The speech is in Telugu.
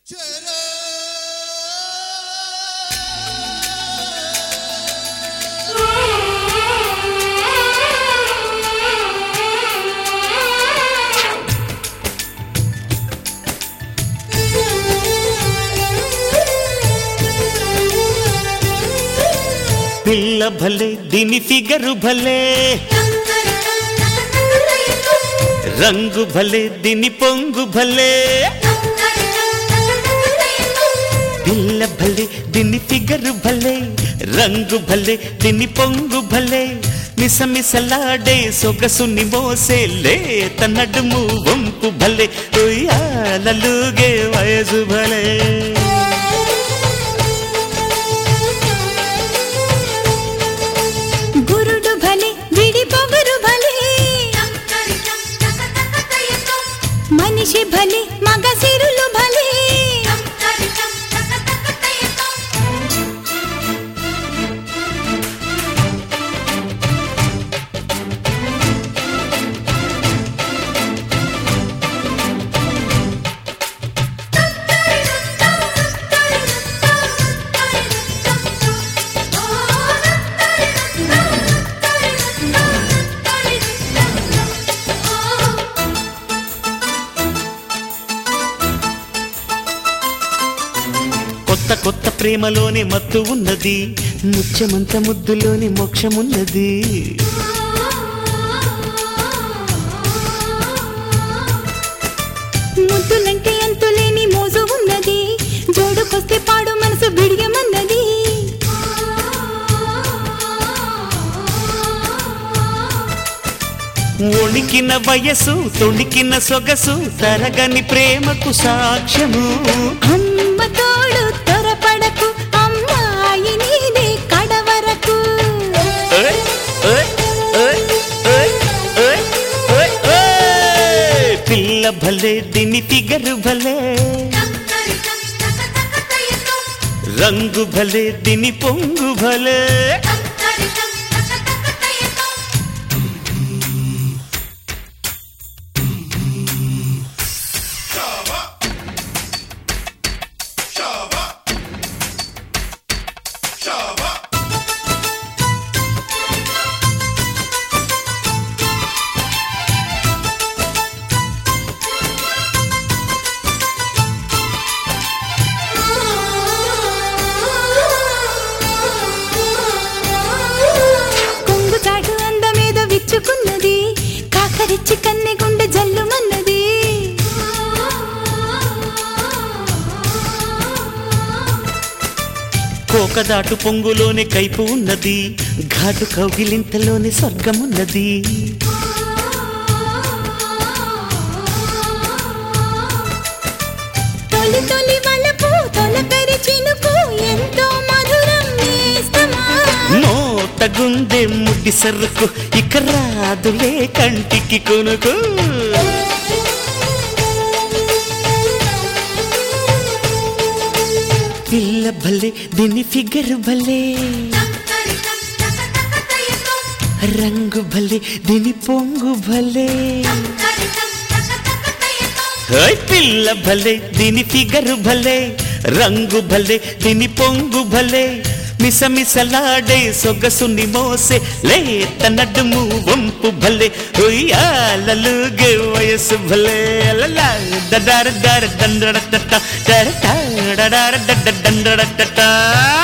పిల్ల భలే దీని ఫిగరు భలే రంగు భలే దీని పొంగు భలే పిల్ల భలే దీని ఫిగరు భలే రంగు భలే దీని పొంగు భలే మిసమిసలాడే సొగసుని మోసేలే తన్నడుము వంపు భలే ఉయ్యాలలుగే వయసు భలే గురుడు భలే విడి పొగరు భలే మనిషి భలే మగ సిరులు భలే కొత్త కొత్త ప్రేమలోనే మత్తు ఉన్నది ముత్యమంత ముద్దులోని మోక్షమున్నది ముద్దులంటే అంతులేని మోజు ఉన్నది జోడుకొస్తే పాడు మనసు బిడియమన్నది ఒణికిన వయసు తొణికిన సొగసు తరగని ప్రేమకు సాక్ష్యము అమ్మ తోడు త్వరపడకు అమ్మాయి నీదే కడవరకు ఓయ్, ఓయ్, ఓయ్, ఓయ్, ఓయ్, ఓయ్, ఓయ్. పిల్ల భలే దిని ఫిగరు భలే రంగు భలే దిని పొంగు భలే కొంగు చాటు అందమేదో విచ్చుకున్నది కాకరిచ్చి కన్నె గుండె జల్లుమన్నది కోకదాటు పొంగులోని కైపు ఉన్నది ఘాటు కౌగిలింతలోని స్వర్గమున్నది తొలి తొలి వలపు తొలకరి చినుకు ఎంతో మధురం నేస్తమా మోతగుందె ముడ్డి సరుకు ఇక రాదులే కంటికి కొనుకు పిల్ల భలే దీని ఫిగర్ భలే రంగు భలే దీని పొంగు భలే ఓయ్ పిల్ల భలే దీని ఫిగర్ భలే రంగు భలే దీని పొంగు భలే మిసమిసలాడే సొగసుని మోసే లేత నడుము వంపు భలే ఉయ్యాలలుగే వయసు భలే అలలా దడార దార దండడ టట డర డడార డడ దండడ టట